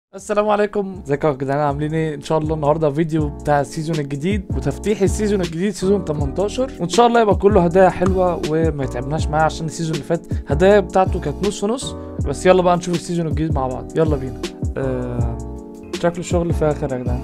السلام عليكم ازيكم يا جدعان عاملين ايه ان شاء الله النهارده فيديو بتاع السيزون الجديد وتفتيح السيزون الجديد سيزون 18 وان شاء الله يبقى كله هدايا حلوه وما يتعبناش معاه عشان السيزون اللي فات هدايا بتاعته كانت نص نص بس يلا بقى نشوف السيزون الجديد مع بعض يلا بينا آه... شكله الشغل فاخر يا جدعان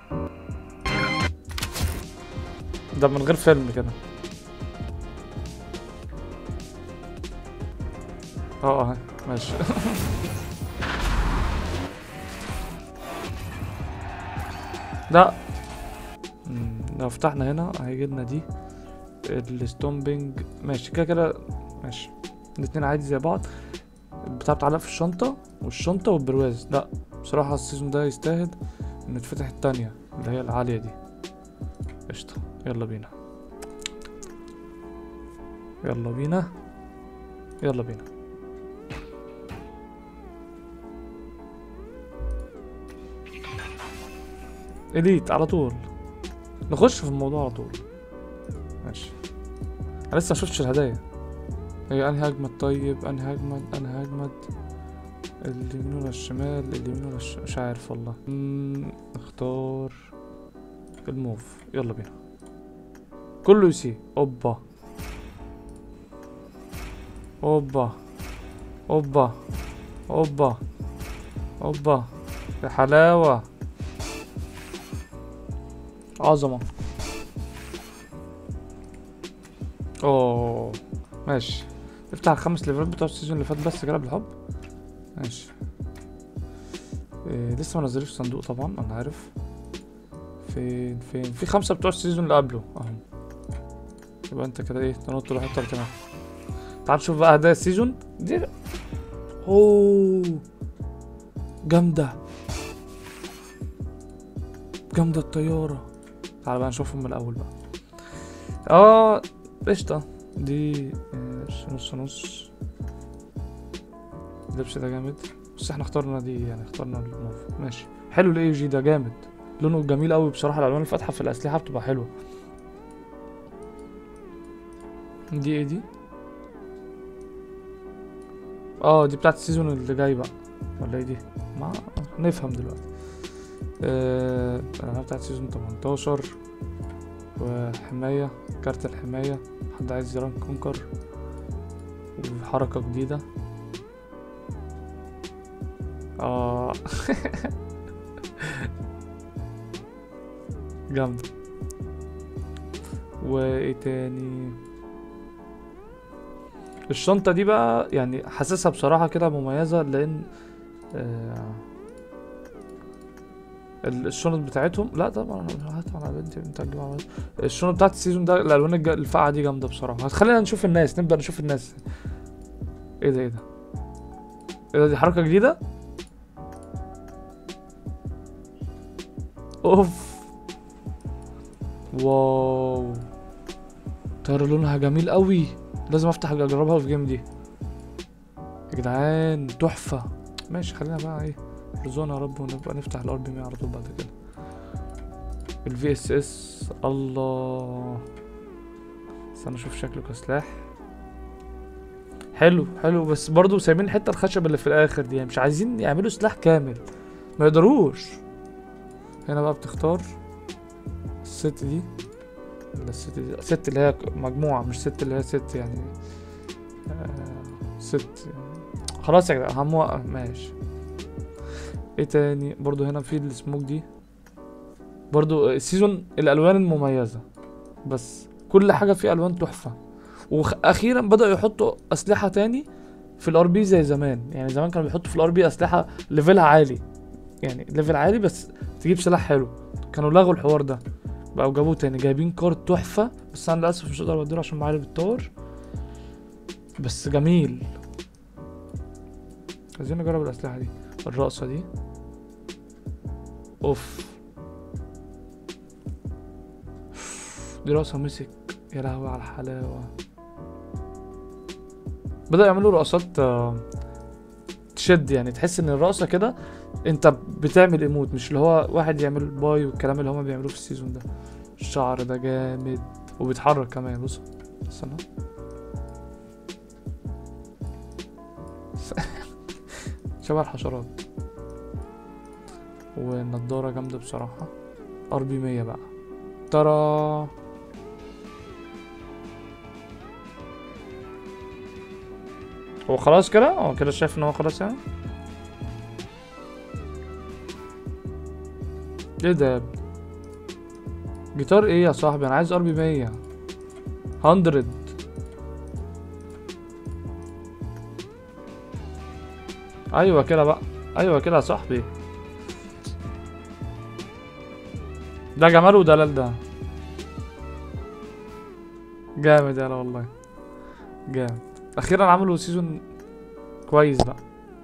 ده من غير فيلم كده اه اه ماشي لا مم، لو فتحنا هنا هيجي لنا دي الستومبنج ماشي كده كده ماشي الاتنين عادي زي بعض البتاع بتعلق في الشنطة والشنطة والبرواز لا بصراحة السيزون ده يستاهل ان يتفتح التانية اللي هي العالية دي قشطة يلا بينا يلا بينا يلا بينا اليت على طول نخش في الموضوع على طول ماشي انا لسه مشفتش الهدايا هي انهي اجمد طيب انهي اجمد انهي اجمد اليمين ولا الشمال اليمين ولا الش... مش عارف والله مم، نختار الموف يلا بينا كله يسي اوبا اوبا اوبا اوبا اوبا يا حلاوه عظمة اوه ماشي افتح الخمس ليفلات بتوع السيزون اللي فات بس كده بالحب ماشي إيه لسه ما نزلوش صندوق طبعا انا عارف فين فين في خمسة بتوع السيزون اللي قبله اهو يبقى انت كده ايه تنط لحتة تمام تعال نشوف بقى هدايا السيزون دي اوه جامدة جامدة الطيارة تعال بقى نشوفهم من الأول بقى اه قشطة دي آه، نص نص اللبس ده جامد بس احنا اخترنا دي يعني اخترنا الموف ماشي حلو الاي جي ده جامد لونه جميل قوي بصراحة الألوان الفاتحة في الأسلحة بتبقى حلوة دي ايه دي اه دي بتاعت السيزون اللي جاي بقى ولا ايه دي ما نفهم دلوقتي آه، الألعاب بتاعت سيزون 18 وحماية كارت الحماية حد عايز يران كونكر وحركة جديدة اه جامدة وايه تاني الشنطة دي بقى يعني حاسسها بصراحة كده مميزة لأن آه ال- الشنط بتاعتهم لا طبعا انا هات على بنتي انت هتجيب على بنتي. الشنط بتاعت السيزون ده الالوان الج- الفاقعه دي جامده بصراحه هتخلينا نشوف الناس نبدا نشوف الناس ايه ده ايه ده ايه ده دي حركه جديده اوف واو طيارة لونها جميل قوي لازم افتح اجربها في جيم دي يا جدعان تحفه ماشي خلينا بقى ايه رزقنا يا رب ونبقى نفتح الار بي 100 على طول بعد كده الفي اس اس الله استنى اشوف شكله كسلاح حلو حلو بس برضه سايبين الحته الخشب اللي في الاخر دي يعني مش عايزين يعملوا سلاح كامل ما يقدروش هنا بقى بتختار الست دي ولا الست دي ست اللي هي مجموعه مش ست اللي هي ست يعني آه ست يعني. خلاص يا جدعان هنوقف ماشي ايه تاني برضو هنا في السموك دي برضو السيزون الالوان المميزه بس كل حاجه فيه الوان تحفه واخيرا بداوا يحطوا اسلحه تاني في الار بي زي زمان يعني زمان كانوا بيحطوا في الار بي اسلحه ليفلها عالي يعني ليفل عالي بس تجيب سلاح حلو كانوا لغوا الحوار ده بقوا جابوه تاني جايبين كارت تحفه بس انا للاسف مش هقدر اديله عشان معايا بالتور بس جميل عايزين نجرب الاسلحه دي الرقصه دي اوف دي رقصة مسك يا لهوي على الحلاوة بدأ يعملوا رقصات آه، تشد يعني تحس ان الرقصة كده انت بتعمل ايموت مش اللي هو واحد يعمل باي والكلام اللي هما بيعملوه في السيزون ده الشعر ده جامد وبيتحرك كمان بص استنى شبه الحشرات والنضارة جامدة بصراحة ار بي 100 بقى ترى هو خلاص كده هو كده شايف ان هو خلاص يعني ايه ده يا ابني جيتار ايه يا صاحبي انا عايز ار بي 100 100 ايوه كده بقى ايوه كده يا صاحبي ده جمال ودلال ده جامد يالا والله جامد اخيرا عملوا سيزون كويس بقى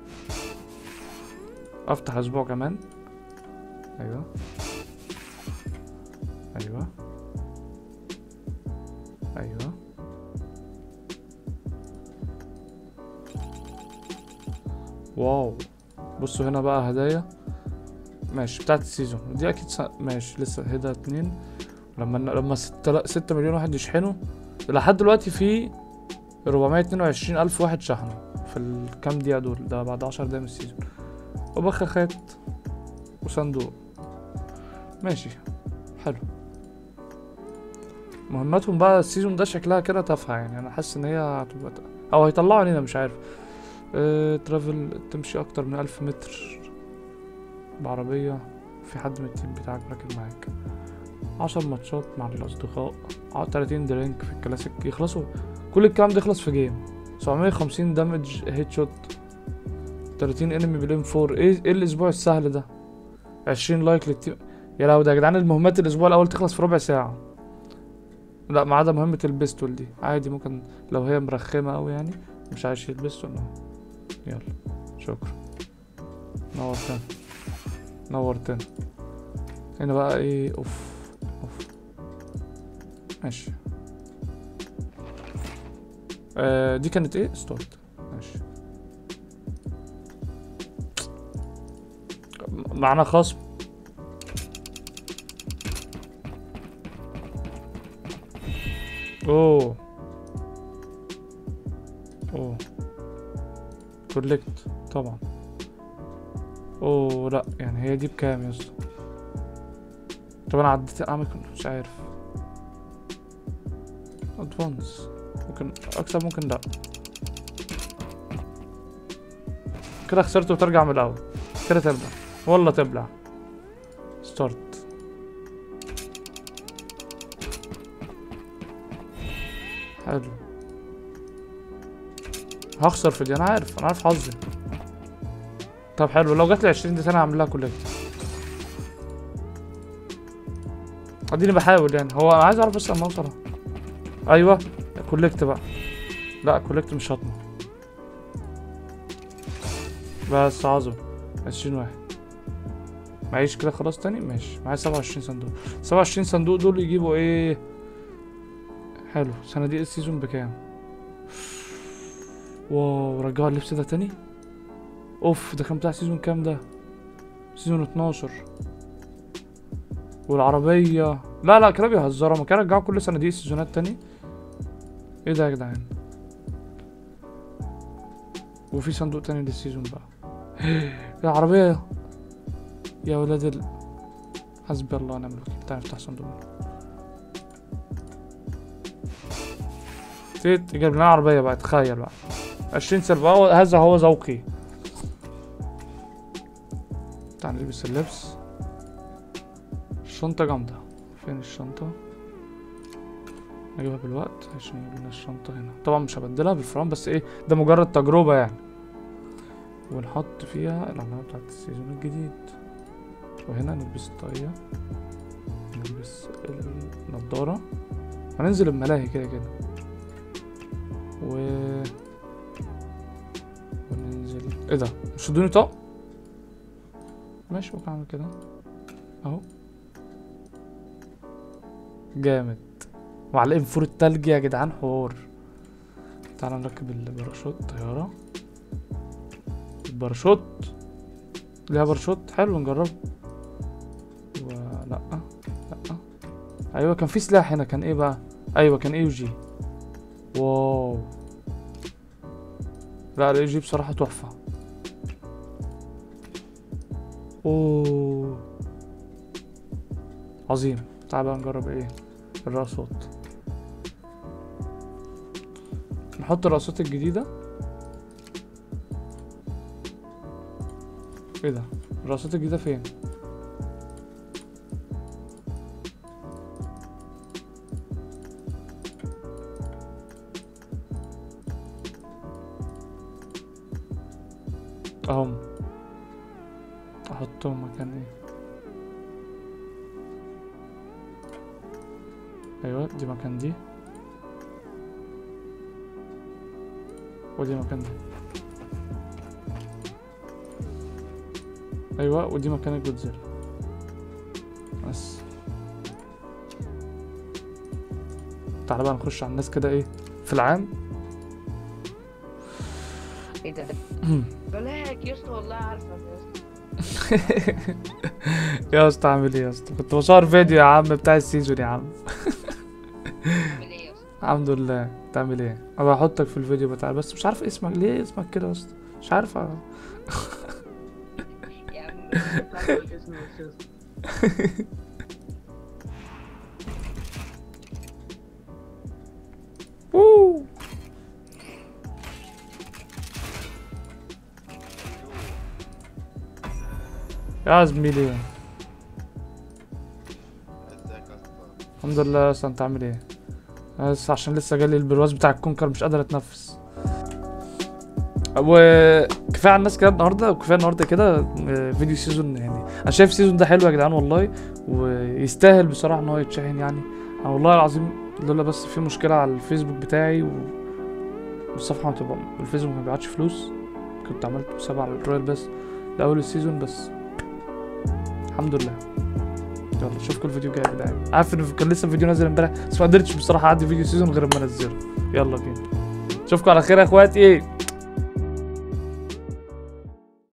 افتح اسبوع كمان ايوه ايوه ايوه واو بصوا هنا بقى هدايا ماشي بتاعت السيزون دي اكيد س... ماشي لسه هدا اتنين لما لما ستة, ستة مليون واحد يشحنوا لحد دلوقتي في 422 الف واحد شحنوا في الكام دقيقة دول ده بعد 10 دقايق من السيزون وبخاخات وصندوق ماشي حلو مهمتهم بقى السيزون ده شكلها كده تافهة يعني انا حاسس ان هي هتبقى ت- او هيطلعوا علينا مش عارف اه ترافل تمشي اكتر من الف متر بعربية في حد من التيم بتاعك راكب معاك عشر ماتشات مع الأصدقاء ع- 30 درينك في الكلاسيك يخلصوا كل الكلام ده يخلص في جيم 750 دامج هيد شوت 30 انمي بالام 4 ايه ايه الاسبوع السهل ده 20 لايك للتيم يا لو ده يا جدعان المهمات الاسبوع الاول تخلص في ربع ساعة لا ما عدا مهمة البيستول دي عادي ممكن لو هي مرخمة اوي يعني مش عايز يشيل بيستول نو. يلا شكرا نورتنا نورتنا هنا بقى ايه اوف اوف ماشي آه دي كانت ايه ستارت ماشي م- معانا خصم اوه اوه كولكت طبعا اوه لا يعني هي دي بكام يا اسطى طب انا عديت اعمل مش عارف ادفانس ممكن اكسب ممكن لا كده خسرت وترجع من الاول كده تبلع والله تبلع ستارت حلو هخسر في دي انا عارف انا عارف حظي طب حلو لو جات لي 20 دي تاني هعمل لها كولكت اديني بحاول يعني هو انا عايز اعرف بس اما اوصل ايوه كولكت بقى لا كولكت مش هطمع بس عظم عشرين واحد معيش كده خلاص تاني ماشي معايا سبعة وعشرين صندوق سبعة وعشرين صندوق دول يجيبوا ايه حلو صناديق السيزون بكام واو رجعوا اللبس ده تاني اوف ده كان بتاع سيزون كام ده سيزون اتناشر والعربية لا لا كده بيهزروا ما كانوا رجعوا كل صناديق السيزونات تاني ايه ده يا جدعان وفي صندوق تاني للسيزون بقى يا عربية يا ولاد ال حسبي الله ونعم الوكيل تعال نفتح صندوق تيت جاب لنا عربية بقى تخيل بقى عشرين سلب هو هذا هو ذوقي تعال نلبس اللبس الشنطة جامدة فين الشنطة نجيبها بالوقت عشان يجيب لنا الشنطة هنا طبعا مش هبدلها بالفرام بس ايه ده مجرد تجربة يعني ونحط فيها العلامة بتاعت السيزون الجديد وهنا نلبس الطاقية نلبس النضارة هننزل الملاهي كده كده و وننزل ايه ده مش ادوني طاق ماشي ممكن اعمل كده اهو جامد وعلى انفور التلج يا جدعان حوار تعالى نركب الباراشوت طيارة الباراشوت ليها باراشوت حلو نجربه ولا لا ايوه كان في سلاح هنا كان ايه بقى ايوه كان اي جي واو لا الاي جي بصراحة تحفة اوه عظيم تعال بقى نجرب ايه الرقصات نحط الرقصات الجديدة ايه ده الرقصات الجديدة فين اهم احطهم مكان ايه ايوه دي مكان دي ودي مكان دي ايوه ودي مكان الجودزيلا بس تعالى بقى نخش على الناس كده ايه في العام ايه ده بلاك يا اسطى والله عارفك يا اسطى يا اسطى عامل ايه يا اسطى كنت بصور فيديو يا عم بتاع السيزون يا عم عامل ايه يا اسطى الحمد لله تعمل ايه انا بحطك في الفيديو بتاع بس مش عارف اسمك ليه اسمك كده يا اسطى مش عارف أ- يا عم أوه. يا زميلي ازيك يا اسطى الحمد لله يا اسطى انت عامل ايه بس عشان لسه جالي البرواز بتاع الكونكر مش قادر اتنفس وكفايه على الناس كده النهارده وكفايه النهارده كده آه، فيديو سيزون يعني انا شايف السيزون ده حلو يا جدعان والله ويستاهل بصراحه ان هو يتشحن يعني انا والله العظيم لولا بس في مشكله على الفيسبوك بتاعي و... والصفحه ما تبقى الفيسبوك ما بيبعتش فلوس كنت عملت مسابقه على الرويال بس لاول السيزون بس الحمد لله يلا اشوفكم الفيديو الجاي يا جدعان عارف ان كان لسه فيديو نازل امبارح بس ما قدرتش بصراحه اعدي فيديو سيزون غير اما انزله يلا بينا اشوفكم على خير يا اخواتي